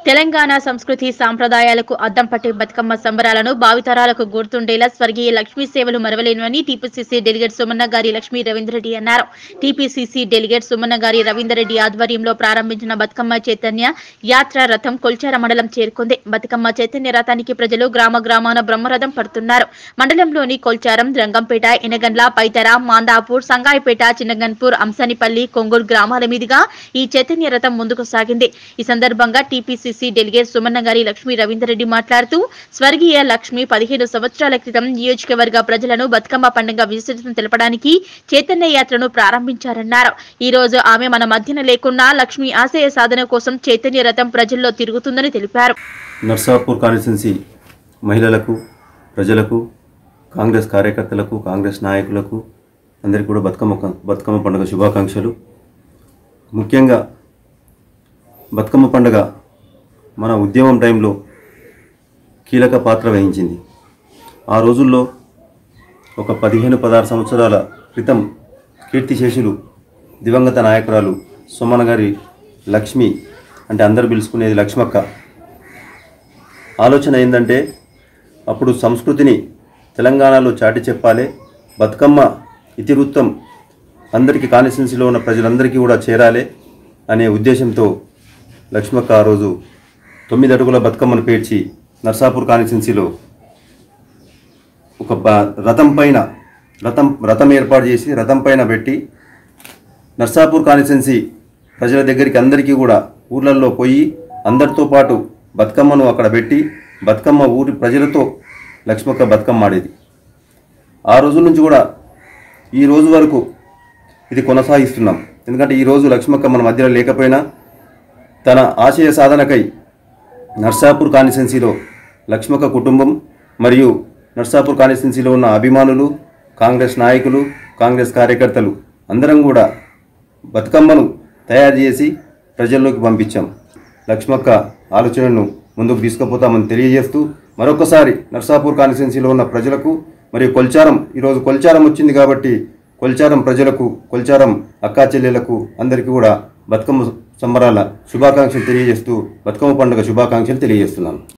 తెలంగాణ సంస్కృతి సాంప్రదాయాలకు అద్దం పట్టే బతుకమ్మ సంబరాలను భావితరాలకు గుర్తుండేలా స్వర్గీయ లక్ష్మీ సేవలు మరవలేనివని టీపీసీసీ డెలిగేట్ సుమన్న గారి లక్ష్మీ రవీంద్రరెడ్డి అన్నారు టీపీసీసీ డెలిగేట్ సుమన్న గారి రవీందర్రెడ్డి ఆధ్వర్యంలో ప్రారంభించిన బతుకమ్మ చైతన్య యాత్ర రథం కొల్చార మండలం చేరుకుంది బతుకమ్మ చైతన్య రథానికి ప్రజలు గ్రామ గ్రామాన బ్రహ్మరథం పడుతున్నారు మండలంలోని కొల్చారం రంగంపేట ఎనగండ్ల పైతర మాందాపూర్ సంగాయిపేట చిన్నగన్పూర్ అంసానిపల్లి కొంగూరు గ్రామాల మీదుగా ఈ చైతన్య రథం ముందుకు సాగింది ఈ సందర్భంగా టీపీసీసీ డెలిగేట్ సుమన్న గారి లక్ష్మీ రవీందర్రెడ్డి మాట్లాడుతూ స్వర్గీయ లక్ష్మి పదిహేను సంవత్సరాల క్రితం నియోజకవర్గ ప్రజలను బతుకమ్మ పండుగ విశిష్టతను తెలపడానికి చైతన్య యాత్రను ప్రారంభించారన్నారు ఈ రోజు ఆమె మన మధ్యన లేకున్నా లక్ష్మి ఆశయ సాధన కోసం చైతన్య రథం ప్రజల్లో తిరుగుతుందని తెలిపారు నర్సాపూర్ కాన్స్టిట్యున్సీ మహిళలకు ప్రజలకు కాంగ్రెస్ కార్యకర్తలకు కాంగ్రెస్ నాయకులకు అందరికీ కూడా బతుకమ్మ బతుకమ్మ పండుగ శుభాకాంక్షలు ముఖ్యంగా బతుకమ్మ పండుగ మన ఉద్యమం టైంలో కీలక పాత్ర వహించింది ఆ రోజుల్లో ఒక పదిహేను పదహారు సంవత్సరాల క్రితం కీర్తిశేషులు దివంగత నాయకురాలు సోమన గారి లక్ష్మి అంటే అందరు పిలుచుకునేది లక్ష్మక్క ఆలోచన ఏంటంటే అప్పుడు సంస్కృతిని తెలంగాణలో చాటి చెప్పాలి బతుకమ్మ ఇతివృత్తం అందరికీ కాన్స్టిట్యున్సీలో ఉన్న ప్రజలందరికీ కూడా చేరాలి అనే ఉద్దేశంతో లక్ష్మక్క ఆ రోజు తొమ్మిది అడుగుల బతుకమ్మను పేర్చి నర్సాపూర్ కాన్స్టిట్యున్సీలో ఒక బ- రథం పైన రథం రథం ఏర్పాటు చేసి రథం పైన పెట్టి నర్సాపూర్ కాన్స్టిట్యున్సీ ప్రజల దగ్గరికి అందరికీ కూడా ఊర్లల్లో పోయి అందరితో పాటు బతుకమ్మను అక్కడ పెట్టి బతుకమ్మ ఊరి ప్రజలతో లక్ష్మక్క బతుకమ్మ ఆడేది ఆ రోజు నుంచి కూడా ఈ రోజు వరకు ఇది కొనసాగిస్తున్నాం ఎందుకంటే ఈ రోజు లక్ష్మక్క మన మధ్యలో లేకపోయినా తన ఆశయ సాధనకై నర్సాపూర్ కాన్స్టిట్యున్సీలో లక్ష్మక్క కుటుంబం మరియు నర్సాపూర్ కాన్స్టిట్యున్సీలో ఉన్న అభిమానులు కాంగ్రెస్ నాయకులు కాంగ్రెస్ కార్యకర్తలు అందరం కూడా బతుకమ్మను తయారు చేసి ప్రజల్లోకి పంపించాం లక్ష్మక్క ఆలోచనను ముందుకు తీసుకుపోతామని తెలియజేస్తూ మరొకసారి నర్సాపూర్ కాన్స్టిట్యున్సీలో ఉన్న ప్రజలకు మరియు కొల్చారం ఈరోజు కొల్చారం వచ్చింది కాబట్టి కొల్చారం ప్రజలకు కొల్చారం అక్కా చెల్లెలకు అందరికీ కూడా బతుకమ్మ సంబరాల శుభాకాంక్షలు తెలియజేస్తూ బతుకమ్మ పండుగ శుభాకాంక్షలు తెలియజేస్తున్నాను